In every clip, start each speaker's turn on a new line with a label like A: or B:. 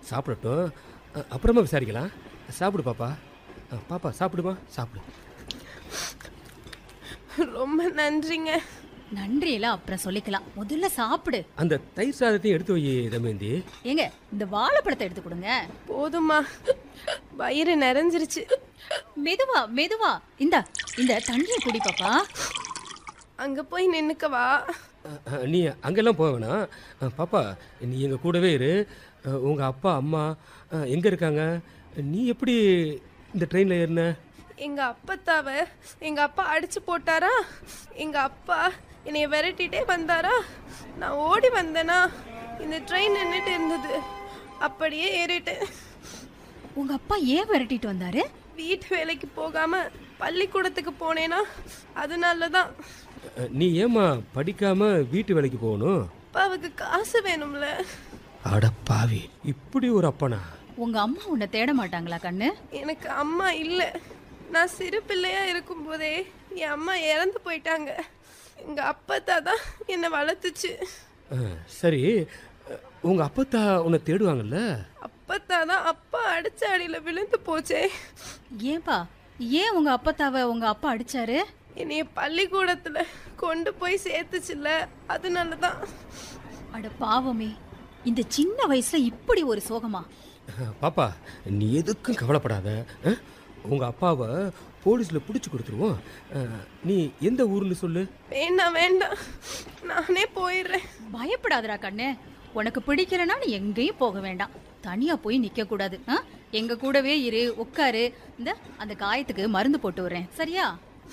A: சாப்பிடட்டும் அ, அப்புறமா விசாரிக்கலாம் சாப்பிடு பாப்பா அ, பாப்பா சாப்பிடுமா சாப்பிடு
B: ரொம்ப நன்றிங்க
C: நன்றி எல்லாம் அப்புறம் சொல்லிக்கலாம் முதல்ல சாப்பிடு
A: அந்த தயிர் சாதத்தையும் எடுத்து வை தமேந்தி
C: ஏங்க இந்த வாழைப்பழத்தை எடுத்து கொடுங்க
B: போதுமா வயிறு நிறைஞ்சிருச்சு
C: மெதுவா மெதுவா இந்த இந்த தண்ணியை குடி பாப்பா
B: அங்க போய் நின்னுக்கவா
A: அ, அ, நீ அங்கெல்லாம் போக வேணாம் அ, பாப்பா நீ எங்கள் கூடவே இரு உங்கள் அப்பா அம்மா எங்கே இருக்காங்க நீ எப்படி இந்த ட்ரெயினில் ஏறின
B: எங்க அப்பத்தாவ எங்க அப்பா அடிச்சு போட்டாரா எங்க அப்பா என்னைய விரட்டிட்டே வந்தாரா நான் ஓடி வந்தேனா இந்த ட்ரெயின் நின்றுட்டு இருந்தது அப்படியே ஏறிட்டேன்
C: உங்க அப்பா ஏன் விரட்டிட்டு வந்தாரு
B: வீட்டு வேலைக்கு போகாம பள்ளிக்கூடத்துக்கு போனேனா அதனால தான்
A: அ, நீ ஏம்மா படிக்காமல் வீட்டு வேலைக்கு போகணும்
B: அப்பாவுக்கு காசு வேணும்ல
A: அட பாவி இப்படி ஒரு அப்பனா
C: உங்க அம்மா உன்னை தேட மாட்டாங்களா கண்ணு
B: எனக்கு அம்மா இல்லை நான் சிறு பிள்ளையா இருக்கும்போதே என் அம்மா இறந்து போயிட்டாங்க எங்க அப்பத்தா தான் என்னை வளர்த்துச்சு
A: அ, சரி உங்கள் அப்பத்தா உன்னை தேடுவாங்கல்ல
B: அப்பத்தா தான் அப்பா அடிச்ச அடியில விழுந்து போச்சே
C: ஏன்பா ஏன் உங்க அப்பத்தாவ உங்க அப்பா அடிச்சாரு
B: என்னைய பள்ளிக்கூடத்துல கொண்டு போய் சேர்த்துச்சுல்ல அதனால தான்
C: அட பாவமே இந்த சின்ன வயசுல இப்படி ஒரு சோகமா
A: பாப்பா நீ எதுக்கும் கவலைப்படாத அ? உங்க அப்பாவை போலீஸில் பிடிச்சி கொடுத்துருவோம் அ, நீ எந்த ஊர்னு சொல்லு
B: வேண்டாம் வேண்டாம் நானே போயிடுறேன்
C: பயப்படாதடா கண்ணு உனக்கு பிடிக்கலனா நீ எங்கேயும் போக வேண்டாம் தனியா போய் நிக்க கூடாது ஆ? எங்க கூடவே இரு உட்காரு இந்த அந்த காயத்துக்கு மருந்து போட்டு வரேன் சரியா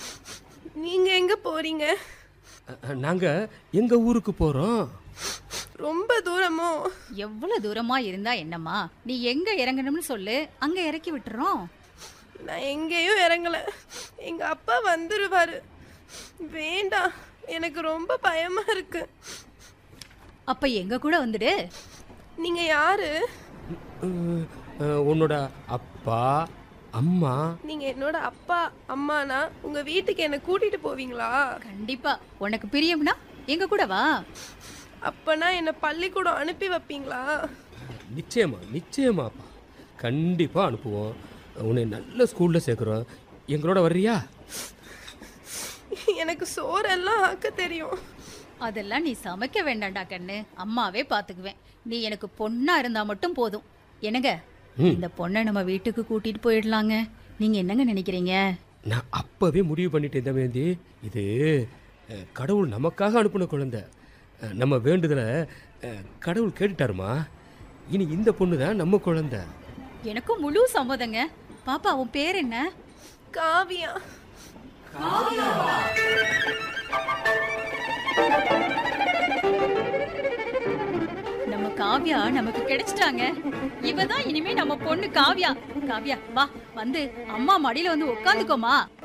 B: நீங்க எங்க போறீங்க
A: அ, அ, நாங்க எங்க ஊருக்கு போறோம்
B: ரொம்ப தூரமோ
C: எவ்வளவு தூரமா இருந்தா என்னம்மா நீ எங்க இறங்கணும்னு சொல்லு அங்க இறக்கி விட்டுறோம்
B: நான் எங்கேயும் இறங்கல எங்க அப்பா வந்துருவாரு வேண்டாம் எனக்கு ரொம்ப பயமா இருக்கு
C: அப்ப எங்க கூட வந்துடு
B: நீங்க யாரு
A: அ, அ, உன்னோட அப்பா அம்மா
B: நீங்க என்னோட அப்பா அம்மானா உங்க வீட்டுக்கு என்ன கூட்டிட்டு போவீங்களா
C: கண்டிப்பா உனக்கு பிரியம்னா எங்க கூட வா
B: அப்பனா என்ன பள்ளிக்கூடம் அனுப்பி வைப்பீங்களா
A: நிச்சயமா நிச்சயமாப்பா கண்டிப்பா அனுப்புவோம் உன்னை நல்ல ஸ்கூல்ல சேர்க்குறோம் எங்களோட வர்றியா
B: எனக்கு சோறெல்லாம் ஆக்க தெரியும்
C: அதெல்லாம் நீ சமைக்க வேண்டாம்டா கண்ணு அம்மாவே பாத்துக்குவேன் நீ எனக்கு பொண்ணா இருந்தா மட்டும் போதும் என்னங்க இந்த பொண்ணை நம்ம வீட்டுக்கு கூட்டிட்டு போயிடலாங்க நீங்க என்னங்க நினைக்கிறீங்க
A: நான் அப்பவே முடிவு பண்ணிட்டேன் தமேந்தி இது அ, கடவுள் நமக்காக அனுப்பின குழந்தை அ, நம்ம வேண்டுதலை அ, கடவுள் கேட்டுட்டாருமா இனி இந்த பொண்ணு தான் நம்ம குழந்தை
C: எனக்கும் முழு சம்மதங்க பாப்பா உன் பேர் என்ன
B: காவியா
C: நம்ம காவ்யா நமக்கு கிடைச்சிட்டாங்க இவ தான் இனிமே நம்ம பொண்ணு காவ்யா காவ்யா வா வந்து அம்மா மடியில வந்து உட்காந்துக்கோமா